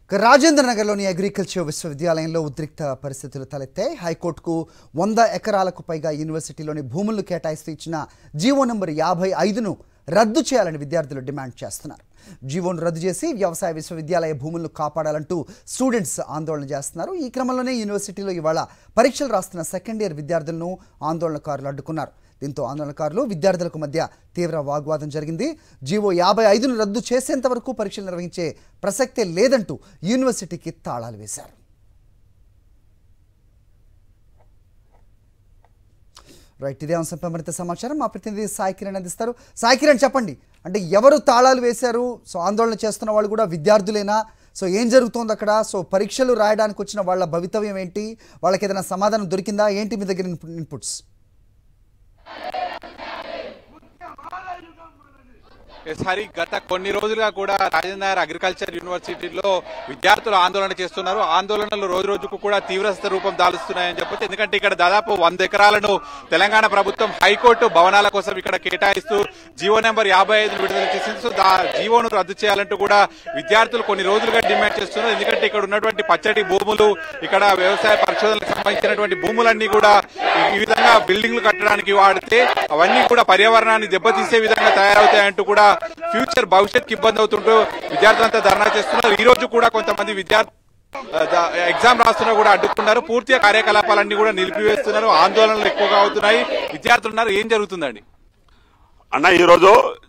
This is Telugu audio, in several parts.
ఇక రాజేంద్ర నగర్లోని అగ్రికల్చర్ విశ్వవిద్యాలయంలో ఉద్రిక్త పరిస్థితులు తలెత్తాయి హైకోర్టుకు వంద ఎకరాలకు పైగా యూనివర్సిటీలోని భూములను కేటాయిస్తూ ఇచ్చిన జీవో నంబర్ యాభై ఐదును రద్దు చేయాలని విద్యార్థులు డిమాండ్ చేస్తున్నారు జీవోను రద్దు చేసి వ్యవసాయ విశ్వవిద్యాలయ భూములను కాపాడాలంటూ స్టూడెంట్స్ ఆందోళన చేస్తున్నారు ఈ క్రమంలోనే యూనివర్సిటీలో ఇవాళ పరీక్షలు రాస్తున్న సెకండ్ ఇయర్ విద్యార్థులను ఆందోళనకారులు అడ్డుకున్నారు దీంతో ఆందోళనకారులు విద్యార్థులకు మధ్య తీవ్ర వాగ్వాదం జరిగింది జీవో యాభై ఐదును రద్దు చేసేంత వరకు పరీక్షలు నిర్వహించే ప్రసక్తే లేదంటూ యూనివర్సిటీకి తాళాలు వేశారు రైట్ ఇదే అంశంపై మరింత సమాచారం మా ప్రతినిధి సాయి కిరణ్ అందిస్తారు సాయి కిరణ్ చెప్పండి అంటే ఎవరు తాళాలు వేశారు సో ఆందోళన చేస్తున్న వాళ్ళు కూడా విద్యార్థులేనా సో ఏం జరుగుతోంది అక్కడ సో పరీక్షలు రాయడానికి వచ్చిన వాళ్ళ భవితవ్యం ఏంటి వాళ్ళకి ఏదైనా సమాధానం దొరికిందా ఏంటి మీ దగ్గర ఇన్పు- ఇన్పుట్స్ ఎస్ హరి గత కొన్ని రోజులుగా కూడా రాజేంద్ర నగర్ అగ్రికల్చర్ యూనివర్సిటీలో విద్యార్థులు ఆందోళన చేస్తున్నారు ఆందోళనలు రోజు రోజుకు కూడా తీవ్రస్థ రూపం దాలుస్తున్నాయని చెప్పొచ్చు ఎందుకంటే ఇక్కడ దాదాపు వంద ఎకరాలను తెలంగాణ ప్రభుత్వం హైకోర్టు భవనాల కోసం ఇక్కడ కేటాయిస్తూ జీవో నెంబర్ యాభై ఐదు విడుదల చేసింది సో దా జీవోను రద్దు చేయాలంటూ కూడా విద్యార్థులు కొన్ని రోజులుగా డిమాండ్ చేస్తున్నారు ఎందుకంటే ఇక్కడ ఉన్నటువంటి పచ్చటి భూములు ఇక్కడ వ్యవసాయ పరిశోధనలకు సంబంధించినటువంటి భూములన్నీ కూడా ఈ- ఈ విధంగా బిల్డింగ్లు కట్టడానికి వాడితే అవన్నీ కూడా పర్యావరణాన్ని దెబ్బతీసే విధంగా తయారవుతాయంటూ కూడా ఫ్యూచర్ భవిష్యత్కి ఇబ్బంది అవుతుంటూ విద్యార్థులంతా ధర్నా చేస్తున్నారు ఈ రోజు కూడా కొంతమంది విద్యార్థి ఎగ్జామ్ రాస్తున్నా కూడా అడ్డుకున్నారు పూర్తిగా కార్యకలాపాలన్నీ కూడా నిలిపివేస్తున్నారు ఆందోళనలు ఎక్కువగా అవుతున్నాయి విద్యార్థులు ఉన్నారు ఏం జరుగుతుందండి అన్న ఈ రోజు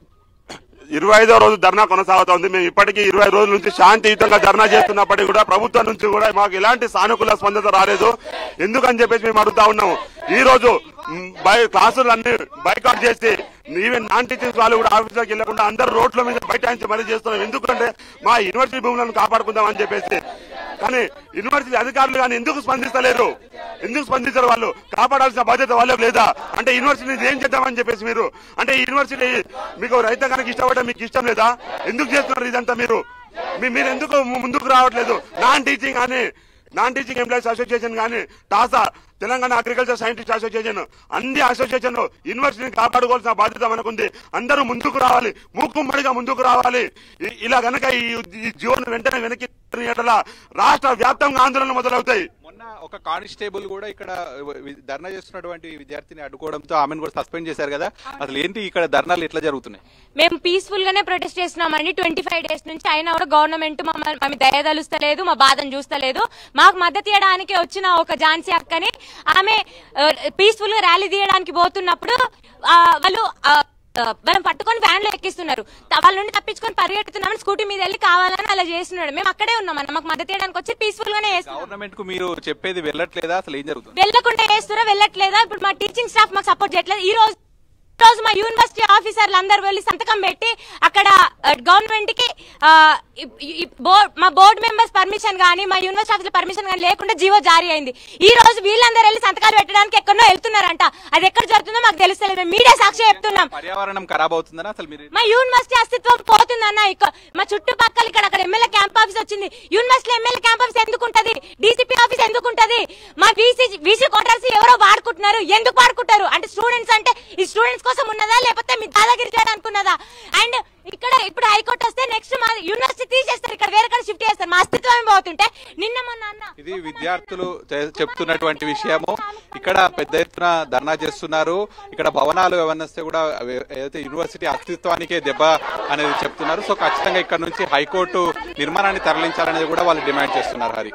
ఇరవై ఐదో రోజు ధర్నా కొనసాగుతోంది మేము ఇప్పటికీ ఇరవై రోజుల నుంచి శాంతియుతంగా ధర్నా చేస్తున్నప్పటికీ కూడా ప్రభుత్వం నుంచి కూడా మాకు ఎలాంటి సానుకూల స్పందన రాలేదు ఎందుకని చెప్పేసి మేము అడుగుతా ఉన్నాము ఈ రోజు మ్, బై క్లాసులన్నీ బైకాట్ చేసి ఈవెన్ నాన్ టీచింగ్ వాళ్ళు కూడా ఆఫీసులోకి వెళ్లకుండా అందరు రోడ్ల మీద బైఠాయించి మరీ చేస్తున్నాం ఎందుకంటే మా యూనివర్సిటీ భూములను కాపాడుకుందాం అని చెప్పేసి కానీ యూనివర్సిటీ అధికారులు కానీ ఎందుకు స్పందిస్తలేరు ఎందుకు స్పందించరు వాళ్ళు కాపాడాల్సిన బాధ్యత వాళ్ళకు లేదా అంటే యూనివర్సిటీని ఏం చేద్దామని చెప్పేసి మీరు అంటే ఈ యూనివర్సిటీ మీకు రైతాంగానికి ఇష్టపడడం మీకు ఇష్టం లేదా ఎందుకు చేస్తున్నారు ఇదంతా మీరు మీ- మీరు ఎందుకు ము- ముందుకు రావట్లేదు నాన్ టీచింగ్ అని నాన్ టీచింగ్ ఎంప్లాయీస్ అసోసియేషన్ కానీ TASA Telangana agriculture scientist association అన్ని అసోసియేషన్ యూనివర్సిటీని కాపాడుకోవాల్సిన బాధ్యత మనకుంది అందరూ ముందుకు రావాలి మూకుమ్మడిగా ముందుకు రావాలి ఇ- ఇలా గనక ఈ ఈ జీవోను వెంటనే వెనక్కి ఎడల రాష్ట్ర వ్యాప్తంగా ఆందోళనలు మొదలవుతాయి మొన్న ఒక కానిస్టేబుల్ కూడా ఇక్కడ వి- ధర్నా చేస్తున్నటువంటి విద్యార్థిని అడ్డుకోవడంతో ఆమెను కూడా సస్పెండ్ చేశారు కదా అసలు ఏంటి ఇక్కడ ధర్నాలు ఎట్లా జరుగుతున్నాయి మేము పీస్ఫుల్ గానే ప్రొటెస్ట్ చేస్తున్నామండి ట్వంటీ ఫైవ్ డేస్ నుంచి అయినా కూడా గవర్నమెంట్ మమ్మల్ని మమ్మల్ని దయదలుస్తలేదు మా బాధను చూస్తలేదు మాకు మద్దతు ఇవ్వడానికి వచ్చిన ఒక ఝాన్సీ అక్కని ఆమె పీస్ఫుల్ గా ర్యాలీ తీయడానికి పోతున్నప్పుడు ఆ, వాళ్ళు ఆ, ఆ, వాళ్ళని పట్టుకొని వ్యాన్ లో ఎక్కిస్తున్నారు త- వాళ్ళ నుండి తప్పించుకొని పరిగెడుతున్నామని స్కూటీ మీద వెళ్ళి కావాలని అలా చేస్తున్నాడు మేము అక్కడే ఉన్నాం అన్న మాకు మద్దతు ఇవ్వడానికి వచ్చి పీస్ఫుల్ గానే చేస్తున్నాం గవర్నమెంట్ కు మీరు చెప్పేది వెళ్ళట్లేదా అసలు ఏం జరుగుతుంది వెళ్ళకుండా చేస్తారా వెళ్ళట్లేదా ఇప్పుడు మా టీచింగ్ స్టాఫ్ మాకు సపోర్ట్ చేయట్లేదు ఈ రోజు ఈ రోజు మా యూనివర్సిటీ ఆఫీసర్లు అందరు వెళ్ళి సంతకం పెట్టి అక్కడ గవర్నమెంట్ కి ఆ, ఈ- ఈ బోర్డ్ మా బోర్డు మెంబర్స్ పర్మిషన్ గానీ మా యూనివర్సిటీ ఆఫీసర్ పర్మిషన్ గానీ లేకుండా జీవో జారీ అయింది ఈ రోజు వీళ్ళందరూ వెళ్ళి సంతకాలు పెట్టడానికి ఎక్కడో వెళ్తున్నారంట అది ఎక్కడ జరుగుతుందో మాకు తెలుస్తలేదు మేము మీడియా సాక్షి చెప్తున్నాం పర్యావరణం ఖరాబ్ అవుతుందని అసలు మీరు మా యూనివర్సిటీ అస్తిత్వం పోతుందన్న ఇక మా చుట్టుపక్కల ఇక్కడ అక్కడ ఎమ్మెల్యే క్యాంప్ ఆఫీస్ వచ్చింది యూనివర్సిటీ ఎమ్మెల్యే క్యాంప్ ఆఫీస్ ఎందుకు ఉంటది డీసీపీ ఆఫీస్ ఎందుకు ఉంటది మా వీసీ వీసీ క్వార్టర్స్ ఎవరో వాడుకుంటున్నారు ఎందుకు వాడుకుంటారు అంటే స్టూడెంట్స్ అంటే ఈ స్టూడెంట్స్ కోసం ఉన్నదా లేకపోతే మీ దాదాగిరి చేయడానికి ఉన్నదా అండ్ ఇక్కడ ఇప్పుడు హైకోర్టు వస్తే నెక్స్ట్ మా యూనివర్సిటీ తీసేస్తారు ఇక్కడ వేరే కాడ షిఫ్ట్ చేస్తారు మా అస్తిత్వం పోతుంటే నిన్న మొన్న అన్న ఇది విద్యార్థులు చె- చెప్తున్నటువంటి విషయము ఇక్కడ పెద్ద ఎత్తున ధర్నా చేస్తున్నారు ఇక్కడ భవనాలు ఏమన్నా వస్తే కూడా అవి ఏదైతే యూనివర్సిటీ అస్తిత్వానికే దెబ్బ అనేది చెప్తున్నారు సో ఖచ్చితంగా ఇక్కడ నుంచి హైకోర్టు నిర్మాణాన్ని తరలించాలనేది కూడా వాళ్ళు డిమాండ్ చేస్తున్నారు హరి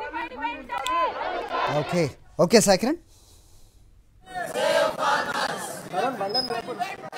ఓకే ఓకే సాయి కిరణ్